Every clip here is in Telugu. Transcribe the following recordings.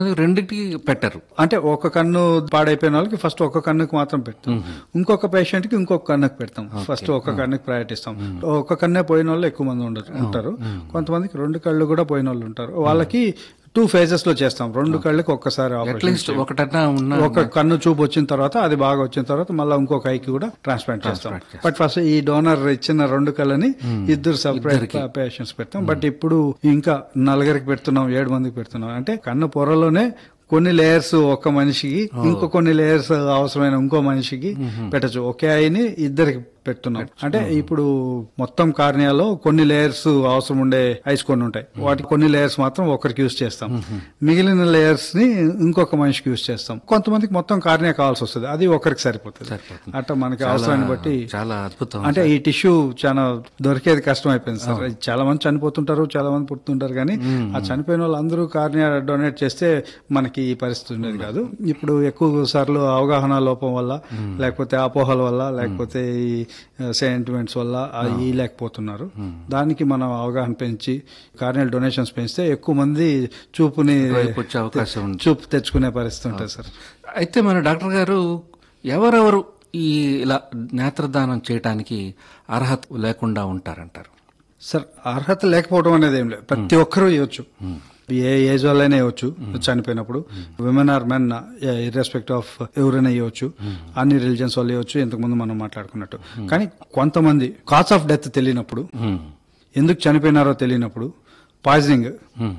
రెండింటికి పెట్టరు అంటే ఒక కన్ను పాడైపోయిన వాళ్ళకి ఫస్ట్ ఒక కన్నుకి మాత్రం పెడతాం ఇంకొక పేషెంట్ కి ఇంకొక కన్నుకి పెడతాం ఫస్ట్ ఒక కన్నుకి ప్రయారిటీ ఇస్తాం ఒక కన్నే పోయిన వాళ్ళు ఎక్కువ మంది ఉండరు ఉంటారు కొంతమందికి రెండు కళ్ళు కూడా పోయిన వాళ్ళు ఉంటారు వాళ్ళకి టూ ఫేజెస్ లో చేస్తాం రెండు కళ్ళకి ఒక్కసారి ఆపరేషన్ అట్లీస్ట్ ఒకటన్నా ఉన్న ఒక కన్ను చూపు వచ్చిన తర్వాత అది బాగా వచ్చిన తర్వాత మళ్ళీ ఇంకొక ఐకి కూడా ట్రాన్స్ప్లాంట్ చేస్తాం బట్ ఫస్ట్ ఈ డోనర్ ఇచ్చిన రెండు కళ్ళని ఇద్దరు సపరేట్ పేషెంట్స్ పెడతాం బట్ ఇప్పుడు ఇంకా నలుగురికి పెడుతున్నాం ఏడు మందికి పెడుతున్నాం అంటే కన్ను పొరలోనే కొన్ని లేయర్స్ ఒక మనిషికి ఇంకో కొన్ని లేయర్స్ అవసరమైన ఇంకో మనిషికి పెట్టచ్చు ఒకే ఐని ఇద్దరికి పెడుతున్నాం అంటే ఇప్పుడు మొత్తం కార్నియాలో కొన్ని లేయర్స్ అవసరం ఉండే ఐస్ కొన్ని ఉంటాయి వాటి కొన్ని లేయర్స్ మాత్రం ఒకరికి యూజ్ చేస్తాం మిగిలిన లేయర్స్ ని ఇంకొక మనిషికి యూజ్ చేస్తాం కొంతమందికి మొత్తం కార్నియా కావాల్సి వస్తుంది అది ఒకరికి సరిపోతుంది అట్లా మనకి అవసరాన్ని బట్టి చాలా అద్భుతం అంటే ఈ టిష్యూ చాలా దొరికేది కష్టం అయిపోయింది సార్ చాలా మంది చనిపోతుంటారు చాలా మంది పుడుతుంటారు కానీ ఆ చనిపోయిన వాళ్ళు అందరూ కార్నియా డొనేట్ చేస్తే మనకి ఈ పరిస్థితి ఉండేది కాదు ఇప్పుడు ఎక్కువ సార్లు అవగాహన లోపం వల్ల లేకపోతే అపోహల వల్ల లేకపోతే ఈ సెంటిమెంట్స్ వల్ల ఆ ఈ లేకపోతున్నారు దానికి మనం అవగాహన పెంచి కార్నియల్ డొనేషన్స్ పెంచితే ఎక్కువ మంది చూపుని వైపు వచ్చే అవకాశం ఉంది చూపు తెచ్చుకునే పరిస్థితి ఉంటుంది సార్ అయితే మన డాక్టర్ గారు ఎవరెవరు ఈ ఇలా నేత్రదానం చేయటానికి అర్హత లేకుండా ఉంటారంటారు సార్ అర్హత లేకపోవడం అనేది ఏం లేదు ప్రతి ఒక్కరూ ఇవ్వచ్చు ఏ ఏజ్ వాళ్ళైనా ఇవ్వచ్చు చనిపోయినప్పుడు women or men irrespective of ఎవరైనా ఇవ్వచ్చు అన్ని రిలీజన్స్ వాళ్ళు ఇవ్వచ్చు ఇంతకుముందు మనం మాట్లాడుకున్నట్టు కానీ కొంతమంది కాజ్ ఆఫ్ డెత్ తెలియనప్పుడు ఎందుకు చనిపోయినారో తెలియనప్పుడు పాయిజనింగ్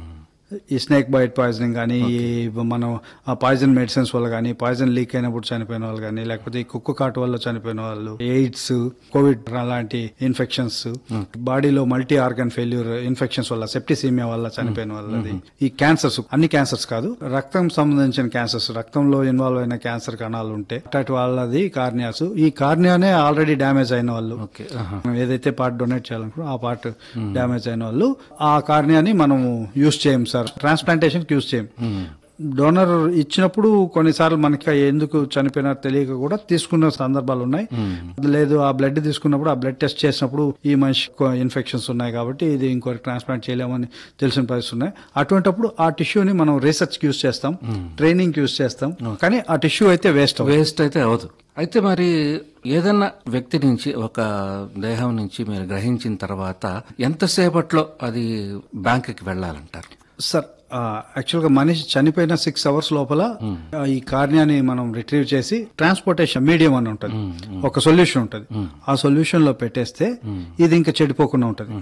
ఈ స్నేక్ బైట్ పాయిజనింగ్ కానీ ఈ మనం ఆ పాయిజన్ మెడిసిన్స్ వల్ల కానీ పాయిజన్ లీక్ అయినప్పుడు చనిపోయిన వాళ్ళు కానీ లేకపోతే ఈ కుక్క కాటు వల్ల చనిపోయిన వాళ్ళు ఎయిడ్స్ కోవిడ్ అలాంటి ఇన్ఫెక్షన్స్ బాడీలో మల్టీ ఆర్గన్ ఫెయిల్యూర్ ఇన్ఫెక్షన్స్ వల్ల సెప్టిసీమియా వల్ల చనిపోయిన వాళ్ళది ఈ క్యాన్సర్స్ అన్ని క్యాన్సర్స్ కాదు రక్తం సంబంధించిన క్యాన్సర్స్ రక్తంలో ఇన్వాల్వ్ అయిన క్యాన్సర్ కణాలు ఉంటే అట్లాంటి వాళ్ళది కార్నియాస్ ఈ కార్నియానే ఆల్రెడీ డ్యామేజ్ అయిన వాళ్ళు ఓకే ఆహా. మనం ఏదైతే పార్ట్ డొనేట్ చేయాలనుకున్నా ఆ పార్ట్ డ్యామేజ్ అయిన వాళ్ళు ఆ కార్నియాని మనం యూజ్ చేయం సార్ ట్రాన్స్ప్లాంటేషన్ యూజ్ చేయం డోనర్ ఇచ్చినప్పుడు కొన్నిసార్లు మనకి ఎందుకు చనిపోయినారో తెలియక కూడా తీసుకున్న సందర్భాలు ఉన్నాయి లేదు ఆ బ్లడ్ తీసుకున్నప్పుడు ఆ బ్లడ్ టెస్ట్ చేసినప్పుడు ఈ మనిషి ఇన్ఫెక్షన్స్ ఉన్నాయి కాబట్టి ఇది ఇంకొకరికి ట్రాన్స్ప్లాంట్ చేయలేమని తెలిసిన పరిస్థితి ఉన్నాయి అటువంటిప్పుడు ఆ టిష్యూని మనం రీసెర్చ్ యూజ్ చేస్తాం ట్రైనింగ్ యూజ్ చేస్తాం కానీ ఆ టిష్యూ అయితే వేస్ట్ వేస్ట్ అయితే అవదు అయితే మరి ఏదన్నా వ్యక్తి నుంచి ఒక దేహం నుంచి మీరు గ్రహించిన తర్వాత ఎంతసేపట్లో అది బ్యాంకుకి వెళ్ళాలంటారు సార్ యాక్చువల్ గా మనిషి చనిపోయిన సిక్స్ అవర్స్ లోపల ఆ, ఈ కార్నియాని మనం రిట్రీవ్ చేసి ట్రాన్స్పోర్టేషన్ మీడియం అని ఉంటుంది ఒక సొల్యూషన్ ఉంటుంది ఆ సొల్యూషన్ లో పెట్టేస్తే ఇది ఇంకా చెడిపోకుండా ఉంటుంది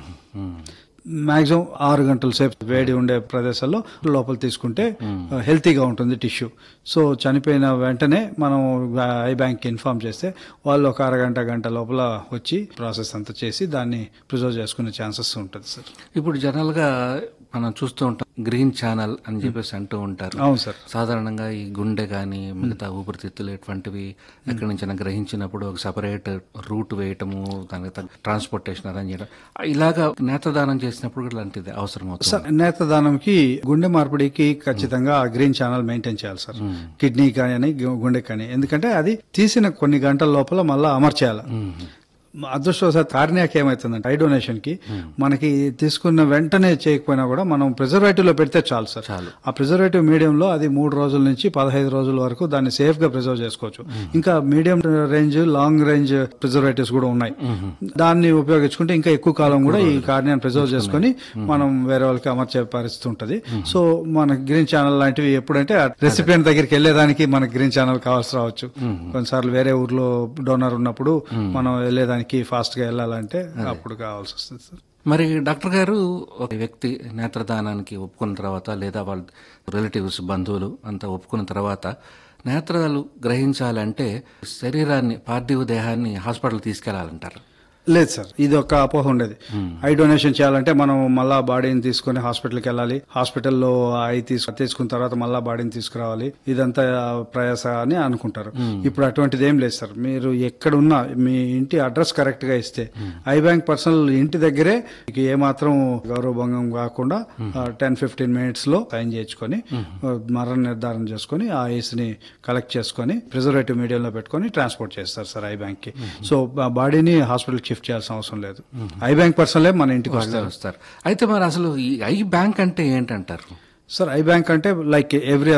మాక్సిమం ఆరు గంటల సేపు వేడి ఉండే ప్రదేశాల్లో లోపల తీసుకుంటే హెల్తీగా ఉంటుంది టిష్యూ సో చనిపోయిన వెంటనే మనం ఐ బ్యాంక్ ఇన్ఫార్మ్ చేస్తే వాళ్ళు ఒక అరగంట గంట లోపల వచ్చి ప్రాసెస్ అంతా చేసి దాన్ని ప్రిజర్వ్ చేసుకునే ఛాన్సెస్ ఉంటుంది సార్ ఇప్పుడు జనరల్ గా మనం చూస్తూ ఉంటాం గ్రీన్ ఛానల్ అని చెప్పేసి అంటూ ఉంటారు అవును సార్ సాధారణంగా ఈ గుండె కానీ మిగతా ఊపిరితిత్తులు ఇటువంటివి ఎక్కడి నుంచైనా గ్రహించినప్పుడు ఒక సపరేట్ రూట్ వేయటము దానికి తగ్గ ట్రాన్స్పోర్టేషన్ అరేంజ్ చేయడం ఇలాగా నేత్రదానం చేసినప్పుడు కూడా ఇలాంటిది అవసరం అవుతుంది సార్ నేత్రదానంకి గుండె మార్పిడికి ఖచ్చితంగా ఆ గ్రీన్ ఛానల్ మెయింటైన్ చేయాలి సార్ కిడ్నీ కానీ గుండె కానీ ఎందుకంటే అది తీసిన కొన్ని గంటల లోపల మళ్ళీ అమర్చేయాలి అదృష్టవశాత్ కార్నియాకి ఏమవుతుందంటే ఐ డొనేషన్ కి మనకి తీసుకున్న వెంటనే చేయకపోయినా కూడా మనం ప్రిజర్వేటివ్ లో పెడితే చాలు సార్ ఆ ప్రిజర్వేటివ్ మీడియం లో అది మూడు రోజుల నుంచి పదహైదు రోజుల వరకు దాన్ని సేఫ్ గా ప్రిజర్వ్ చేసుకోవచ్చు ఇంకా medium range long range preservatives కూడా ఉన్నాయి దాన్ని ఉపయోగించుకుంటే ఇంకా ఎక్కువ కాలం కూడా ఈ కార్నియాన్ని ప్రిజర్వ్ చేసుకొని మనం వేరే వాళ్ళకి అమర్చే పరిస్థితి ఉంటుంది సో మన గ్రీన్ ఛానల్ లాంటివి ఎప్పుడంటే రెసిపియంట్ దగ్గరికి వెళ్ళేదానికి మనకి గ్రీన్ ఛానల్ కావాల్సి రావచ్చు కొన్నిసార్లు వేరే ఊర్లో డోనర్ ఉన్నప్పుడు మనం వెళ్ళేదానికి ఫాస్ట్ గా వెళ్ళాలంటే అప్పుడు కావాల్సి వస్తుంది సార్ మరి డాక్టర్ గారు ఒక వ్యక్తి నేత్రదానానికి ఒప్పుకున్న తర్వాత లేదా వాళ్ళ రిలేటివ్స్ బంధువులు అంతా ఒప్పుకున్న తర్వాత నేత్రాలు గ్రహించాలంటే శరీరాన్ని పార్థివ దేహాన్ని హాస్పిటల్ తీసుకెళ్లాలంటారు లేదు సార్ ఇది ఒక అపోహ ఉండేది ఐ డొనేషన్ చేయాలంటే మనం మళ్ళా బాడీని తీసుకుని హాస్పిటల్కి వెళ్ళాలి హాస్పిటల్లో ఐ తీసుకు తీసుకున్న తర్వాత మళ్ళా బాడీని తీసుకురావాలి ఇదంతా ప్రయాస అని అనుకుంటారు ఇప్పుడు అటువంటిది ఏం లేదు సార్ మీరు ఎక్కడున్నా మీ ఇంటి అడ్రస్ కరెక్ట్ గా ఇస్తే ఐ బ్యాంక్ పర్సనల్ ఇంటి దగ్గరే మీకు ఏమాత్రం గౌరవభంగం కాకుండా టెన్ ఫిఫ్టీన్ మినిట్స్ లో సైన్ చేయించుకొని మరణ నిర్ధారణ చేసుకొని ఆ ఐస్ ని కలెక్ట్ చేసుకొని ప్రిజర్వేటివ్ మీడియంలో పెట్టుకొని ట్రాన్స్పోర్ట్ చేస్తారు సార్ ఐ బ్యాంక్ కి సో బాడీని హాస్పిటల్ షిఫ్ట్ చేయాల్సిన అవసరం లేదు ఐ బ్యాంక్ పర్సనలే మన ఇంటికి వాళ్ళే వస్తారు వస్తారు అయితే మరి అసలు ఈ ఐ బ్యాంక్ అంటే ఏంటంటారు సార్ ఐ బ్యాంక్ అంటే లైక్ ఎవ్రీ